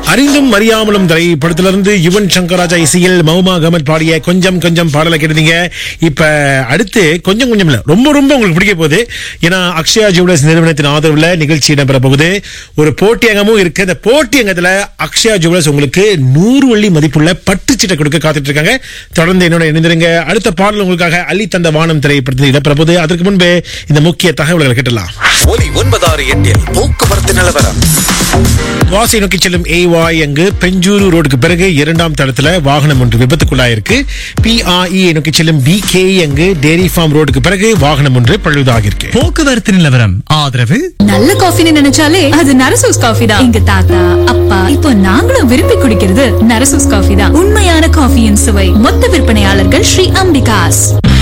அறிந்தும் அறியாமலும் திரைப்படத்திலிருந்து யுவன் சங்கர் ராஜா இசையில் மௌமா கமட் பாடிய கொஞ்சம் கொஞ்சம் பாடலை கேட்டீங்க இப்ப அடுத்து கொஞ்சம் கொஞ்சம் இல்ல ரொம்ப ரொம்ப உங்களுக்கு பிடிக்க போகுது ஏன்னா அக்ஷயா ஜுவல்லர்ஸ் நிறுவனத்தின் ஆதரவுல நிகழ்ச்சி இடம்பெற போகுது ஒரு போட்டி அங்கமும் இருக்கு அந்த போட்டி அங்கத்துல அக்ஷயா ஜுவல்லர்ஸ் உங்களுக்கு நூறு வள்ளி மதிப்புள்ள பட்டுச்சீட்டை கொடுக்க காத்துட்டு இருக்காங்க தொடர்ந்து என்னோட இணைந்திருங்க அடுத்த பாடல் உங்களுக்காக அள்ளி தந்த வானம் திரைப்படத்தில் இடம்பெற போகுது அதற்கு முன்பு இந்த முக்கிய தகவல்களை கேட்டலாம் ஒலி ஒன்பதாறு எட்டில் போக்குவரத்து நிலவரம் வாசை நோக்கி செல்லும் ஏவாய் அங்கு பெஞ்சூரு ரோடுக்கு பிறகு இரண்டாம் தளத்துல வாகனம் ஒன்று விபத்துக்குள்ளாயிருக்கு பிஆஇ நோக்கி செல்லும் பி கே அங்கு டேரி ஃபார்ம் ரோடுக்கு பிறகு வாகனம் ஒன்று பழுதாகிருக்கு போக்குவரத்து நிலவரம் ஆதரவு நல்ல காஃபின்னு நினைச்சாலே அது நரசூஸ் காஃபி தான் எங்க தாத்தா அப்பா இப்போ நாங்களும் விரும்பி குடிக்கிறது நரசூஸ் காஃபி தான் உண்மையான காஃபியின் சுவை மொத்த விற்பனையாளர்கள் ஸ்ரீ அம்பிகாஸ்